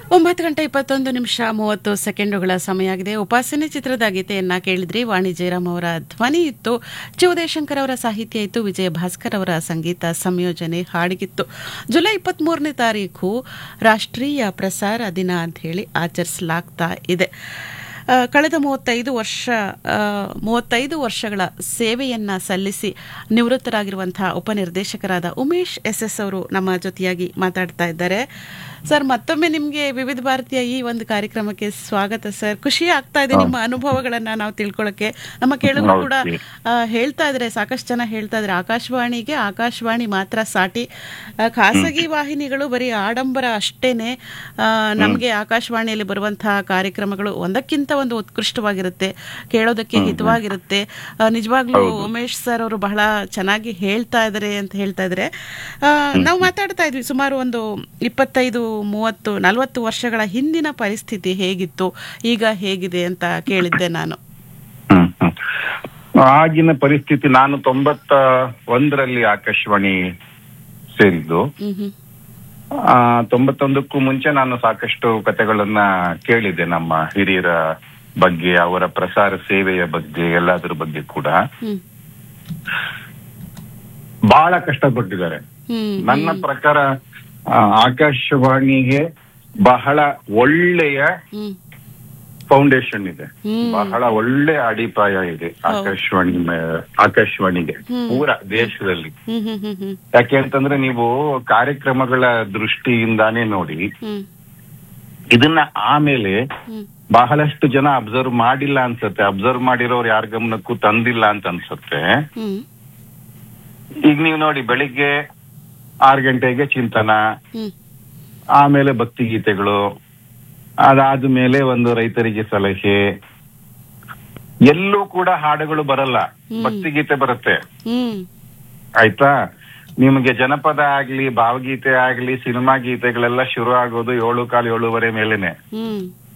ಒಂಬತ್ತು ಗಂಟೆ ಇಪ್ಪತ್ತೊಂದು ನಿಮಿಷ ಮೂವತ್ತು ಸೆಕೆಂಡುಗಳ ಸಮಯ ಆಗಿದೆ ಉಪಾಸನೆ ಚಿತ್ರದ ಗೀತೆಯನ್ನ ಕೇಳಿದ್ರಿ ವಾಣಿ ಜಯರಾಮ್ ಅವರ ಧ್ವನಿ ಇತ್ತು ಜಯಶಂಕರ್ ಅವರ ಸಾಹಿತ್ಯ ಇತ್ತು ವಿಜಯ ಭಾಸ್ಕರ್ ಅವರ ಸಂಗೀತ ಸಂಯೋಜನೆ ಹಾಡಿಗಿತ್ತು ಜುಲೈ ಇಪ್ಪತ್ಮೂರನೇ ತಾರೀಕು ರಾಷ್ಟ್ರೀಯ ಪ್ರಸಾರ ದಿನ ಅಂತ ಹೇಳಿ ಆಚರಿಸಲಾಗ್ತಾ ಇದೆ ಆ, ಕಳೆದ ಮೂವತ್ತೈದು ವರ್ಷ ಆ, ಮೂವತ್ತೈದು ವರ್ಷಗಳ ಸೇವೆಯನ್ನ ಸಲ್ಲಿಸಿ ನಿವೃತ್ತರಾಗಿರುವಂತಹ ಉಪನಿರ್ದೇಶಕರಾದ ಉಮೇಶ್ ಎಸ್ ಎಸ್ ಅವರು ನಮ್ಮ ಜೊತೆಯಾಗಿ ಮಾತಾಡ್ತಾ ಇದ್ದಾರೆ ಸರ್ ಮತ್ತೊಮ್ಮೆ ನಿಮಗೆ ವಿವಿಧ ಭಾರತೀಯ ಈ ಒಂದು ಕಾರ್ಯಕ್ರಮಕ್ಕೆ ಸ್ವಾಗತ ಸರ್ ಖುಷಿ ಆಗ್ತಾ ಇದೆ ನಿಮ್ಮ ಅನುಭವಗಳನ್ನ ನಾವು ತಿಳ್ಕೊಳ್ಳೋಕೆ ನಮ್ಮ ಕೇಳುಗರು ಕೂಡ ಆ, ಹೇಳ್ತಾ ಇದ್ರೆ ಸಾಕಷ್ಟು ಜನ ಹೇಳ್ತಾ ಇದ್ರೆ ಆಕಾಶವಾಣಿಗೆ ಆಕಾಶವಾಣಿ ಮಾತ್ರ ಸಾಟಿ ಆ, ಖಾಸಗಿ ವಾಹಿನಿಗಳು ಬರೀ ಆಡಂಬರ ಅಷ್ಟೇನೆ ಆ, ನಮ್ಗೆ ಆಕಾಶವಾಣಿಯಲ್ಲಿ ಬರುವಂತಹ ಕಾರ್ಯಕ್ರಮಗಳು ಒಂದಕ್ಕಿಂತ ಒಂದು ಉತ್ಕೃಷ್ಟವಾಗಿರುತ್ತೆ ಕೇಳೋದಕ್ಕೆ ಹಿತವಾಗಿರುತ್ತೆ ಆ, ನಿಜವಾಗ್ಲೂ ಉಮೇಶ್ ಸರ್ ಅವರು ಬಹಳ ಚೆನ್ನಾಗಿ ಹೇಳ್ತಾ ಇದ್ದಾರೆ ಅಂತ ಹೇಳ್ತಾ ಇದ್ರೆ ಆ, ನಾವು ಮಾತಾಡ್ತಾ ಇದ್ವಿ ಸುಮಾರು ಒಂದು ಇಪ್ಪತ್ತೈದು ಮೂವತ್ತು ನಲವತ್ತು ವರ್ಷಗಳ ಹಿಂದಿನ ಪರಿಸ್ಥಿತಿ ಹೇಗಿತ್ತು ಈಗ ಹೇಗಿದೆ ಅಂತ ಕೇಳಿದ್ದೆ ನಾನು ಹ್ಮ್, ಹ್ಮ್. ಆಗಿನ ಪರಿಸ್ಥಿತಿ ನಾನು ತೊಂಬತ್ತ ಒಂದರಲ್ಲಿ ಆಕಾಶವಾಣಿ ಸೇರಿದ್ದು ಹ್ಮ್ ಹ್ಮ್ ಆ, ತೊಂಬತ್ತೊಂದಕ್ಕೂ ಮುಂಚೆ ನಾನು ಸಾಕಷ್ಟು ಕಥೆಗಳನ್ನ ಕೇಳಿದೆ ನಮ್ಮ ಹಿರಿಯರ ಬಗ್ಗೆ ಅವರ ಪ್ರಸಾರ ಸೇವೆಯ ಬಗ್ಗೆ ಎಲ್ಲದ್ರ ಬಗ್ಗೆ ಕೂಡ ಹ್ಮ್ ಬಹಳ ಕಷ್ಟಪಟ್ಟಿದ್ದಾರೆ ಹ್ಮ್ ನನ್ನ ಪ್ರಕಾರ ಆ, ಆಕಾಶವಾಣಿಗೆ ಬಹಳ ಒಳ್ಳೆಯ ಹ್ಮ್ ಫೌಂಡೇಶನ್ ಇದೆ ಹ್ಮ್. ಬಹಳ ಒಳ್ಳೆ ಅಡಿಪಾಯ ಇದೆ ಆಕಾಶವಾಣಿ ಮೇ- ಆಕಾಶವಾಣಿಗೆ ಪೂರ ದೇಶದಲ್ಲಿ ಹ್ಮ್ ಹ್ಮ್ ಹ್ಮ್ ಹ್ಮ್ ಯಾಕೆ ಅಂತಂದ್ರೆ ನೀವು ಕಾರ್ಯಕ್ರಮಗಳ ದೃಷ್ಟಿಯಿಂದಾನೇ ನೋಡಿ ಹ್ಮ್ ಇದನ್ನ ಆಮೇಲೆ ಹ್ಮ್ ಬಹಳಷ್ಟು ಜನ ಅಬ್ಸರ್ವ್ ಮಾಡಿಲ್ಲ ಅನ್ಸತ್ತೆ ಅಬ್ಸರ್ವ್ ಮಾಡಿರೋರು ಯಾರ ಗಮನಕ್ಕೂ ತಂದಿಲ್ಲ ಅಂತ ಅನ್ಸತ್ತೆ ಹ್ಮ್ ಈಗ ನೀವು ನೋಡಿ ಬೆಳಿಗ್ಗೆ ಆರು ಗಂಟೆಗೆ ಚಿಂತನ ಹ್ಮ್ ಆಮೇಲೆ ಭಕ್ತಿ ಗೀತೆಗಳು ಅದಾದ್ಮೇಲೆ ಒಂದು ರೈತರಿಗೆ ಸಲಹೆ ಎಲ್ಲೂ ಕೂಡ ಹಾಡುಗಳು ಬರಲ್ಲ ಭಕ್ತಿ ಗೀತೆ ಬರುತ್ತೆ ಹ್ಮ್ ಆಯ್ತಾ ನಿಮಗೆ ಜನಪದ ಆಗ್ಲಿ ಭಾವಗೀತೆ ಆಗ್ಲಿ ಸಿನಿಮಾ ಗೀತೆಗಳೆಲ್ಲ ಶುರು ಆಗೋದು ಏಳು ಕಾಲು ಏಳುವರೆ ಮೇಲೆನೆ ಹ್ಮ್